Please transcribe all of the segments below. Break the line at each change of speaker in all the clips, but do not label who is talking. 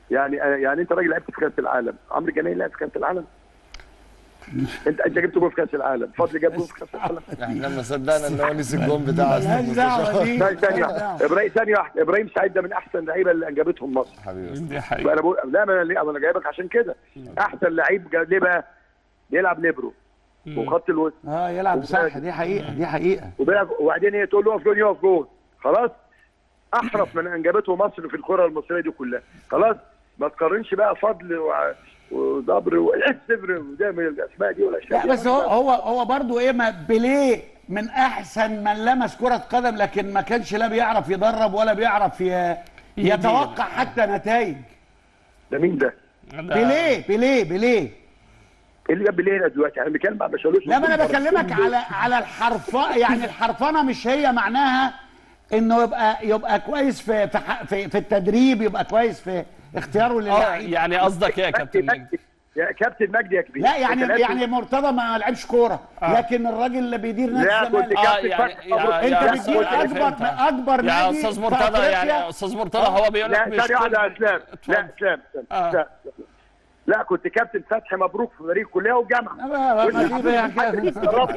يعني يعني انت راجل لعبت في كاس العالم عمرو جناي لعب في كاس العالم انت انت جبت جول في كاس العالم فضل جاب جول في كاس العالم
احنا ما صدقنا ان هو نسي الجون بتاع
ملهاش دعوه دي
ثانية ثانية واحدة. ابراهيم ثانية واحدة ابراهيم سعيد ده من احسن اللعيبة اللي انجبتهم مصر
حبيبي
دي حقيقة
انا بقول لا ما انا ليه انا جايبك عشان كده احسن لعيب جا- ليه بقى؟ بيلعب ليبرو وخط الوسط
اه يلعب صح دي حقيقه دي حقيقه
وبيلعب وبعدين ايه تقول له اقف جول يقف جول خلاص احرف من انجبته مصر في الكره المصريه دي كلها خلاص ما تقارنش بقى فضل وع- وضبر والصبر وده من الاسماء دي والاشياء
لا
دي.
بس هو هو هو برضه ايه ما بيليه من احسن من لمس كره قدم لكن ما كانش لا بيعرف يدرب ولا بيعرف ي- يتوقع حتى نتائج
ده مين ده؟
ده-
بيليه بيليه بيليه
ايه اللي جاب ليه هنا دلوقتي؟ انا بتكلم مع بشالوش
لا ما انا بكلمك على على الحرفه يعني الحرفنه مش هي معناها انه يبقى يبقى كويس في في ح- في, في التدريب يبقى كويس في اختياره
اه
للعيب
يعني قصدك ايه يا كابتن
مجدي
مجدي
يا كابتن مجدي يا كبير
لا يعني
أنت لازم-
يعني مرتضى ما لعبش كوره لكن الراجل اللي بيدير نادي
لا كنت
الزمالك
اه
كابتن
يعني
فتحي
يا
مبروك.
يا
انت
أستاذ
بتجيب
أنا
اكبر
فهمتها.
اكبر
يا
نادي
استاذ
في
مرتضى يا
أفريقيا.
استاذ مرتضى هو بيقول
لا
لك مش
ثانية واحدة يا
كل-
اسلام لا
اتفضل.
اسلام اسلام
آه.
لا لا كنت كابتن فتحي مبروك في فريق الكليه والجامعه
ما- ما- ما دي بقى كده.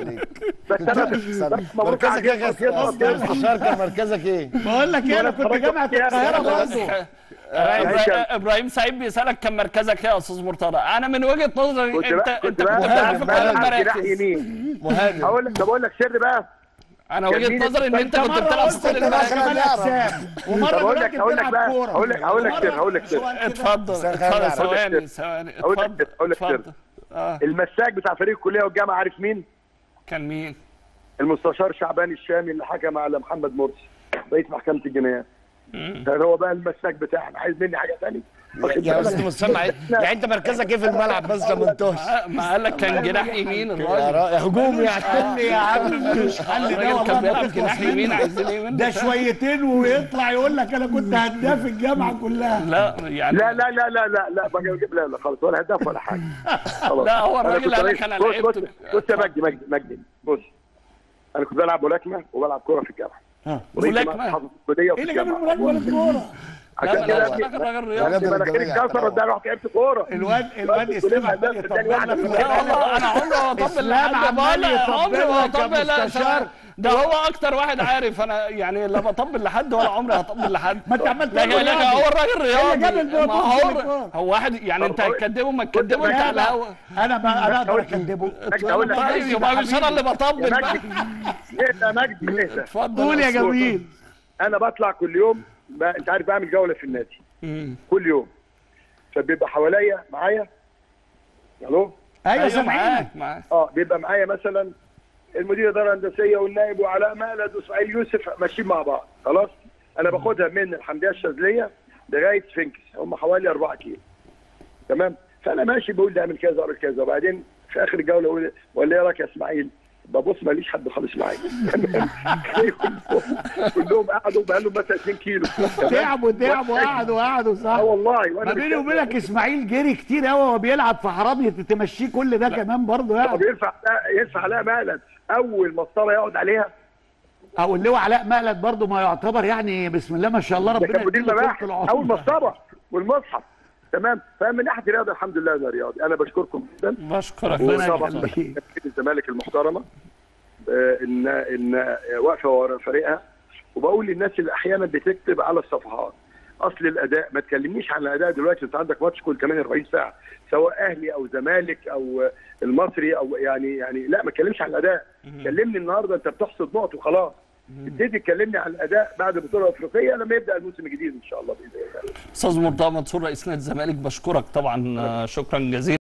بس انا
استنى.
بس مبروك
مركزك ايه يا
عليك.
كابتن مستشار كان مركزك ايه؟
بقول لك ايه انا كنت جامعه القاهره برضه
آه،
هشام.
إبرا- ابراهيم سعيد بيسالك كان مركزك ايه يا استاذ مرتضى انا من وجهه نظري
كنت
انت
بقى
انت
كنت بقى
كنت عارف كل
بلعب جناح
المراكز
يمين
مهاجم
هقول لك طب اقول لك سر بقى
انا
كان
وجهه
مين
نظري ان انت
انت
كنت
مره
بتلعب
قلت
في كل
انت بقى
المراكز
كمال اجسام
طب
ومره
اقول لك
دلوقتي
هقول لك
بتلعب
بقى
كوره
هقول لك هقول لك سر هقول لك سر
اتفضل
سر-
اتفضل
سر-
ثواني ثواني
أقول لك
اتفضل
سر- أقول لك سر.
اتفضل اه
المساك بتاع فريق الكليه والجامعه عارف مين؟
كان مين؟
المستشار شعبان الشامي اللي حكم على محمد مرسي رئيس محكمه الجنايات كان هو بقى المساك بتاعنا عايز مني حاجه ثانيه
يا استاذ مستمع يعني انت مركزك ايه في الملعب بس عشان ما انتهش
آه، ما قال لك كان جناح يمين
يا
الراجل
را- يا هجوم يعني
حل يا عم ملوش حل ده
الراجل كان
والله
بيلعب
ما
جناح
تخلص
يمين
منه.
عايزين ايه منه
ده شويتين ويطلع يقول لك انا كنت هداف الجامعه كلها
لا يعني
لا لا لا لا لا لا بقى اجيب لا لا خالص ولا هداف ولا حاجه خلاص.
لا، هو
أنا
الراجل
كنت
قال لك
رئيس-
أنا
بص
لعبت.
بص بص يا مجدي مجدي مجدي بص انا كنت بلعب ملاكمه وبلعب كوره في الجامعه
اه.
ورئيس
ملاكمة؟
جماعة حافظ الكليه
ايه
في
اللي جاب
الجامعه
الملاكمه للكوره
لا
عشان
لا
كده
لا
ابني-
لا راجل رياضي
حاجات
مناخيري
الجوية
اتكسرت ده رحت لعبت كوره
الواد الواد اسلام عمال يطبل لك في
لا والله انا عمري ما اطبل
إسلام
لحد
عمال
بقول لك عمري ما
يطبل لك يا
اطبل لا
مستشار.
عشان- ده هو اكتر واحد عارف انا يعني لا بطبل لحد ولا عمري هطبل لحد
ما انت عمال
لكن
تقول
لكن
رياضي.
هو الراجل رياضي
جاب البوب
ما
في
هو
الكورة.
هو واحد يعني انت
هو-
هتكدبه ما تكدبه انت
لا
على
لا
الهوا
انا ما انا اقدر اكدبه
مجدي اقول لك
طيب يبقى مش انا اللي بطبل
يا
بقى
مجدي اهدى يا مجدي اهدى
اتفضل
قول يا
أستاذ.
جميل
انا بطلع كل يوم ب... انت عارف بعمل جوله في النادي
مم.
كل يوم فبيبقى حواليا معايا الو
ايوه
ايوه
سامعينك
معاك معاك
اه بيبقى معايا مثلا المدير الاداره الهندسيه والنائب وعلاء مقلد واسماعيل يوسف ماشيين مع بعض خلاص انا باخدها من الحمديه الشاذليه لغايه سفنكس هم حوالي 4 كيلو تمام فانا ماشي بقول ده اعمل كذا اعمل كذا وبعدين في اخر الجوله اقول ولا ايه رايك يا اسماعيل ببص ماليش حد خالص معايا تمام كلهم كلهم قعدوا بقى لهم مثلا 2 كيلو تمام؟
تعبوا تعبوا قعدوا قعدوا صح
اه والله وانا
ما بيني
بتكلم.
وبينك اسماعيل جري كتير قوي وهو بيلعب في حرامي تمشيه كل ده كمان برضه
طب
يعني
ينفع ينفع عليها مقلد اول مسطره يقعد عليها
او اللي هو علاء مقلد برضه ما يعتبر يعني بسم الله ما شاء الله
ده
ربنا
كان مدير
يديله طول
مباحث
العمر.
اول مسطره والمصحف تمام فمن ناحيه الرياضه الحمد لله انا رياضي انا بشكركم جدا
بشكرك
ربنا
وطبعا
يخليك.
بشكر الزمالك المحترمه آه، ان ان واقفه ورا فريقها وبقول للناس اللي احيانا بتكتب على الصفحات اصل الاداء ما تكلمنيش عن الاداء دلوقتي انت عندك ماتش كل كمان 40 ساعه سواء اهلي او زمالك او المصري او يعني يعني لا ما تكلمش عن الاداء كلمني النهارده انت بتحصد نقط وخلاص ابتدي تكلمني عن الاداء بعد البطوله الافريقيه لما يبدا الموسم الجديد ان شاء الله باذن الله
استاذ مرتضى منصور رئيس نادي الزمالك بشكرك طبعا آه، شكرا جزيلا